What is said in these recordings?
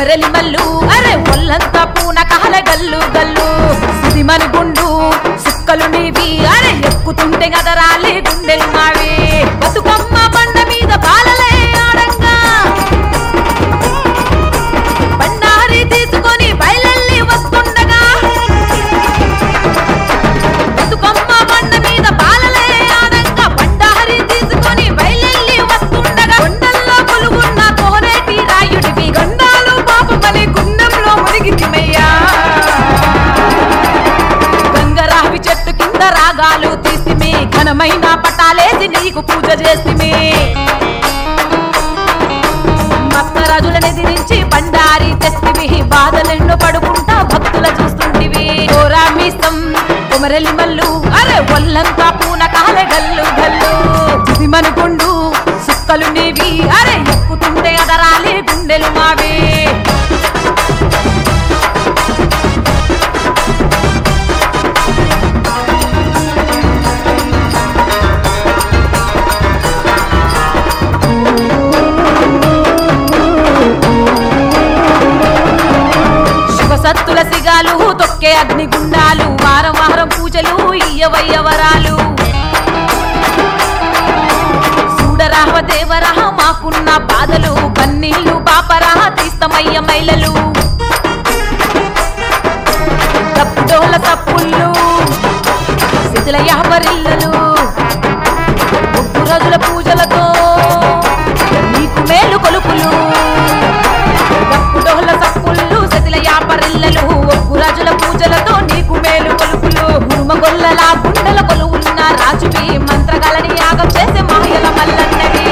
కొమరలి మల్లు అరే ఒళ్ళంతా పూన కహల గల్లు గల్లు సిదిమని గుండు సుక్కలు నీవి అరే ఎక్కుతుంటే గదరాలి గుండెలు మావి బతుకమ్మ బండ మీద బాలలే ఆడంగా బండారి తీసుకొని బయలెల్లి వస్తుండగా బతుకమ్మ బండ మీద బాలలే ఆడంగా బండారి తీసుకొని బయలెల్లి వస్తుండగా కొండల్లో కొలుగున్న కోనేటి రాయుడివి గండాలు పాపమని గుండంలో మునిగితిమయ్యా గంగరావి చెట్టు కింద రాగాలు తీసిమి ఘనమైన పటాలేసి నీకు పూజ చేసిమి భక్తరాజులను ఎదిరించి బండారి తెస్తివి బాధలెన్నో పడుకుంటా భక్తుల చూస్తుంటివి ఓరా మీసం కొమరలి మల్లు అరే ఒళ్ళంతా పూన కాలే గల్లు గల్లు చిదిమనుకుండు సుక్కలు నీవి అరే ఎక్కుతుంటే అదరాలి గుండెలు మావి శివసత్తుల సిగాలు తొక్కే అగ్నిగుండాలు వారం వారం పూజలు ఇయ్యవయ్య వరాలు చూడరాహ దేవరహ మాకున్న బాధలు కన్నీళ్లు పాపరహ తీస్తమయ్య మైలలు తప్పుడోల తప్పుళ్ళు శిథిల యాపరిల్లలు ముగ్గు రోజుల పూజలతో నీకు మేలు కొలుపులు డప్పుడోల సప్పుళ్ళు సతిల యాపరిల్లలు ఒగ్గు రాజుల పూజలతో నీకు మేలు కొలుపులు హురుమగొల్లలా గుండెల కొలువున్న రాజువి మంత్రగాలని యాగం చేసే మాయల మల్లన్నవి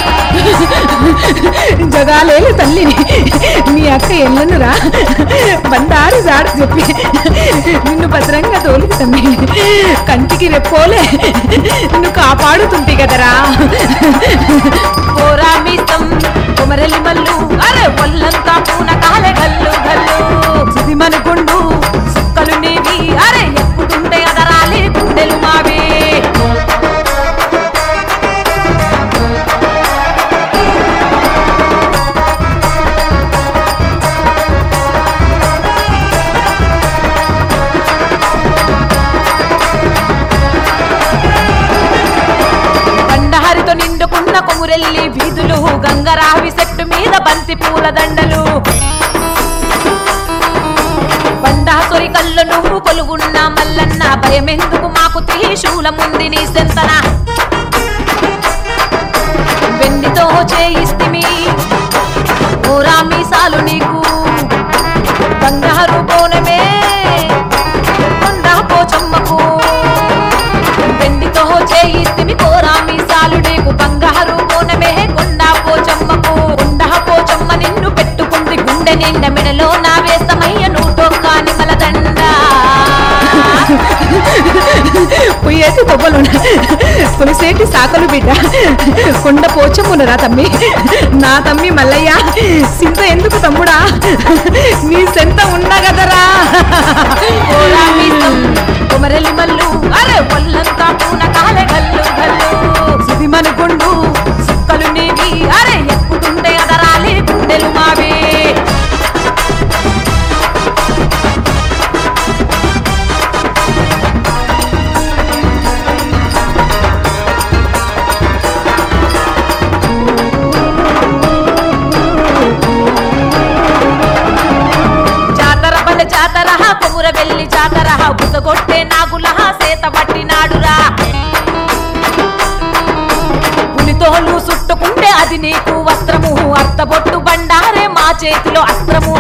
జగాలేలు తల్లిని మీ అక్క ఎల్లనురా బండారి జాడు చెప్పి నిన్ను భద్రంగా తోలుకు తమ్మి కంటికి రెప్పోలే నిన్ను కాపాడుతుంటి కదరా కోరా మీసం కొమరలి మల్లు అరే ఒళ్ళంతా పూన కాలే గల్లు గల్లు సిదిమనుకుండు సుక్కలు నీవి అరే ఎక్కుతుంటే అదరాలి గుండెలు మావి బండహరితో నిండుకున్న కొమురెల్లి వీధులు గంగరావి చెట్టు మీద బంతి పూల దండలు బండాసురి కళ్ళు నువ్వు కొలుగున్న మల్లన్న భయమెందుకు మాకు త్రిశూలముంది నీ సెంతన వెండితో చేయిస్తిమి ఓరా మీసాలు నీకు బంగారు బోనమే కొండ పోచమ్మకు వెండితో చేయిస్తిమి కోరా మీసాలు నీకు బంగారు బోనమే కొండ పోచమ్మకు కొండ పోచమ్మ నిన్ను పెట్టుకుంది గుండె నిండ మెడలో నా వేస్తమయ్య నూటో కాని మలదండ పొయ్యేటి పొబ్బలు పులిసేటి సాకలు బిడ్డ కొండ పోచమునరా తమ్మి నా తమ్మి మల్లయ్య సింత ఎందుకు తమ్ముడా నీ సెంత ఉండగదరా కోరా మీసం కొమరలి మల్లు అరే ఒళ్ళంతా పూన కాలే గల్లు గల్లు సిదిమనుకుండు సుక్కలు నీవి అరే ఎక్కుతుంటే అదరాలి గుండెలు మావి జాతర బల జాతర కొముర వెళ్ళి జాతర బుసగొట్టే నాగుల సేత పట్టినాడురా పులితోలు చుట్టుకుంటే అది నీకు వస్త్రము అర్థబొట్టు బండారే మా చేతిలో అస్త్రము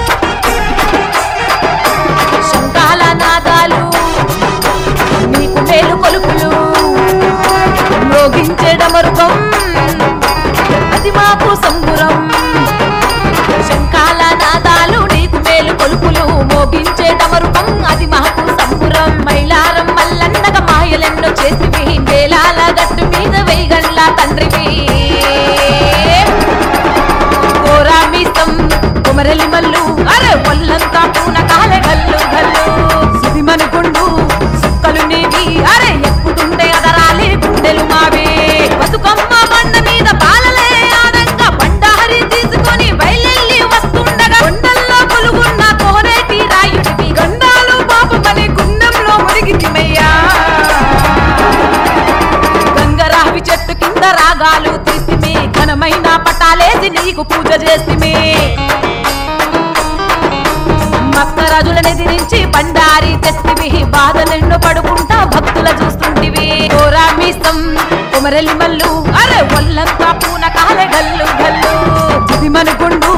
శంకాల నాదాలు నీకు మేలు కొలుపులు మ్రోగించేడమరుగం అది మాకు సంబురం శంఖాల నాదాలు నీకు మేలు కొలుపులు మోగించే డమరుకం అది మాకు సంబురం మైలారం మల్లన్నగ మాయలెన్నో చేసివి నేలాల గట్టు మీద వేగండ్ల తండ్రివి కోరా మీసం కొమరలి మల్లు నీకు పూజ చేసిమే భక్తరాజులను ఎదిరించి బండారి తెస్తివి బాధలెన్నో పడుకుంటా భక్తుల చూస్తుంటివి ఓరా మీసం కుమరలి మల్లు అరే ఒళ్ళంతా పూన కాలే గల్లు గల్లు జిదిమనుకుండు